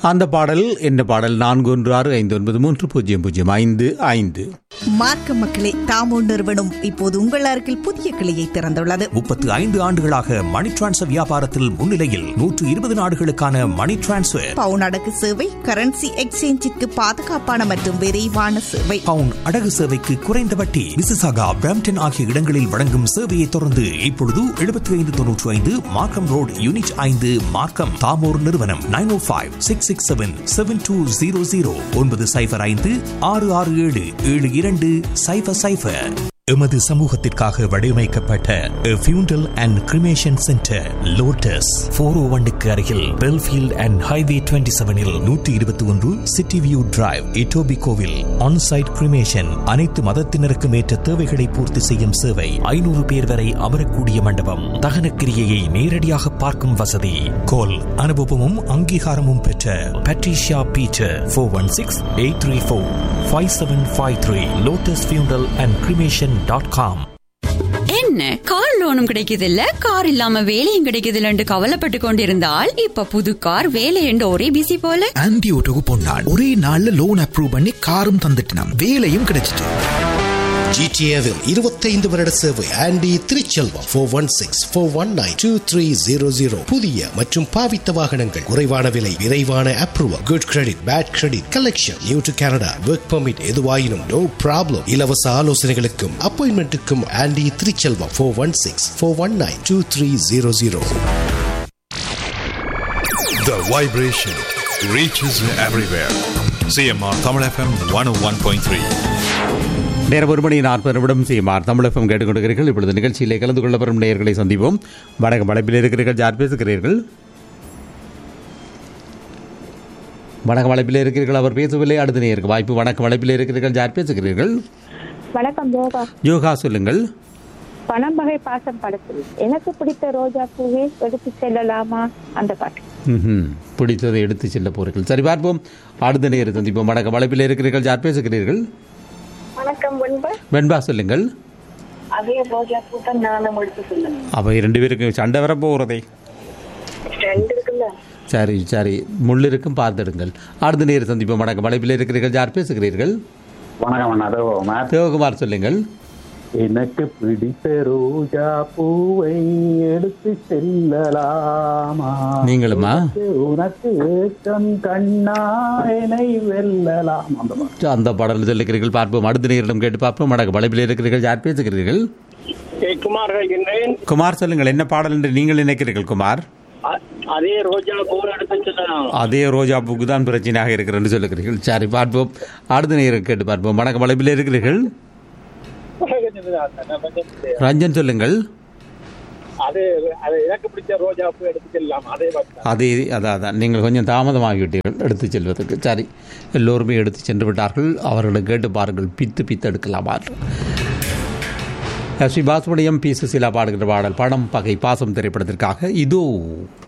அந்த பாடல் என்ன பாடல் நான்கு ஒன்று ஆறு ஐந்து ஒன்பது மூன்று பூஜ்ஜியம் பூஜ்ஜியம் ஐந்து ஐந்து மார்க்க மக்களே தாமோ நிறுவனம் இப்போது உங்கள் அருகில் புதிய கிளையை திறந்துள்ளது முப்பத்து ஐந்து ஆண்டுகளாக மணி டிரான்ஸ்ஃபர் வியாபாரத்தில் முன்னிலையில் நூற்று இருபது நாடுகளுக்கான மணி டிரான்ஸ்ஃபர் பவுன் அடகு சேவை கரன்சி எக்ஸ்சேஞ்சிற்கு பாதுகாப்பான மற்றும் விரைவான சேவை பவுன் அடகு சேவைக்கு குறைந்த வட்டி விசிசாகா பிரம்டன் ஆகிய இடங்களில் வழங்கும் சேவையை தொடர்ந்து இப்பொழுது எழுபத்தி ஐந்து தொன்னூற்றி ஐந்து மார்க்கம் ரோட் யூனிட் ஐந்து மார்க்கம் தாமோர் நிறுவனம் nine O five six six seven seven two zero zero ஒன்பது சைபர் ஐந்து ஆறு ஆறு ஏழு ஏழு இரண்டு சைபர் சைபர் எமது சமூகத்திற்காக வடிவமைக்கப்பட்ட funeral and cremation centre Lotus four O ஒன்னுக்கு அருகில் பெல்ஃபீல்ட் அண்ட் ஹைவே டுவெண்ட்டி செவனில் நூற்றி இருபத்தி ஒன்று சிட்டி வியூ டிரைவ் இட்டோபி கோவில் ஆன்சைட் கிரிமேஷன் அனைத்து மதத்தினருக்கும் ஏற்ற தேவைகளை பூர்த்தி செய்யும் சேவை ஐநூறு பேர் வரை அமரக்கூடிய மண்டபம் தகன கிரியையை நேரடியாக பார்க்கும் வசதி கோல் அனுபவமும் அங்கீகாரமும் பெற்ற Patricia Peter four one six eight three four five seven five three Lotus funeral and cremation dot com என்ன கார் லோனும் கிடைக்குதில்ல கார் இல்லாம வேலையும் கிடைக்குதில்லன்னு கவலைப்பட்டு கொண்டிருந்தால் இப்ப புது கார் வேலை என்று ஒரே பிசி போல ஆன்டி ஓட்டோக்கு பொன்னாள் ஒரே நாள்ல லோன் அப்ரூவ் பண்ணி காரும் தந்துட்டினான் வேலையும் கிடைச்சிட்டு ஜிடிஏவில் இருபத்தைந்து வருட சேவை Andy Thiruchelvam four one six four one nine two three zero zero புதிய மற்றும் பாவித்த வாகனங்கள் குறைவான விலை விரைவான approval good credit bad credit collection new to Canada work permit எதுவாயினும் நோ ப்ராப்ளம் இலவச ஆலோசனைகளுக்கும் அப்பாயின்மெண்ட்டுக்கும் Andy Thiruchelvam four one six four one nine two three zero zero The vibration reaches everywhere. CMR Tamil FM 101.3. நேரம் ஒரு மணி நாற்பது நிமிடம் செய்யுமார் தமிழகம் கேட்டுக்கொண்டிருக்கிறீர்கள் இப்பொழுது நிகழ்ச்சியிலே கலந்து கொள்ள வரும் நேயர்களை சந்திப்போம் வணக்கம் வளைப்பில் இருக்கிறீர்கள் யார் பேசுகிறீர்கள் வணக்கம் வளைப்பில் இருக்கிறீர்கள் அவர் பேசவில்லை அடுத்த நேருக்கு வாய்ப்பு வணக்கம் வளைப்பில் இருக்கிறீர்கள் யார் பேசுகிறீர்கள் வணக்கம் யோகா யோகா சொல்லுங்கள் பணம் வகை பாசம் படத்தில் எனக்கு பிடித்த ரோஜா பூவை எடுத்து செல்லலாமா அந்த பாட்டு ம்ஹும். பிடித்ததை எடுத்து செல்ல போறீர்கள் சரி பார்ப்போம் அடுத்த நேரம் சந்திப்போம் வணக்கம் வளைப்பில் இருக்கிறீர்கள் யார் பேசுகிறீர்கள் வணக்கம் முன்பு வெண்பா சொல்லுங்கள் அதே ரோஜா பூ தான் நானும் எடுத்து செல்லணும் அவை ரெண்டு பேருக்கும் சண்டை வர போகிறதே ரெண்டு இருக்குல்ல சரி சரி முள் இருக்கும் பார்த்துடுங்கள் அடுத்த நேரம் சந்திப்போம் வணக்கம் வளைப்பில் இருக்கிறீர்கள் யார் பேசுகிறீர்கள் வணக்கம் அண்ணா தேவகுமார் சிவகுமார் சொல்லுங்கள் எனக்கு பிடித்த ரோஜா பூவை எடுத்து செல்லலாமா நீங்களுமா உனக்கு ஏக்கம் கண்ணா என்னை வெல்லலாம் அந்த மாதிரி. அந்த பாடல் சொல்லுகிறீர்கள் பார்ப்போம் அடுத்த நேரிடம் கேட்டு பார்ப்போம் வணக்கம் வளைப்பில் இருக்கிறீர்கள் யார் பேசுகிறீர்கள் குமார் இருக்கின்றேன் குமார் சொல்லுங்கள் என்ன பாடல் என்று நீங்கள் நினைக்கிறீர்கள் குமார் அ- அதே ரோஜா பூ எடுத்து செல்லலாம் அதே ரோஜா பூக்கு தான் பிரச்சனையாக இருக்கிறன்னு சொல்லுகிறீர்கள் சரி பார்ப்போம் அடுத்த நேரம் கேட்டு பார்ப்போம் வணக்கம் வளைப்பில் இருக்கிறீர்கள் ரஞ்சன் சொல்லுங்கள் அது அது எனக்கு பிடிச்ச ரோஜா பூ எடுத்து செல்லலாம் அதே பக்கம் அதே அதான் அதான் நீங்கள் கொஞ்சம் தாமதமாகிவிட்டீர்கள் எடுத்து செல்வதற்கு சரி எல்லோருமே எடுத்து சென்று விட்டார்கள் அவர்களை கேட்டு பாருங்கள் பித்து பித்து எடுக்கலாமா ஸ்ரீ பாசுபடியம் பி சுசீலா பாடுகிற பாடல் படம் பகை பாசம் திரைப்படத்திற்காக இதோ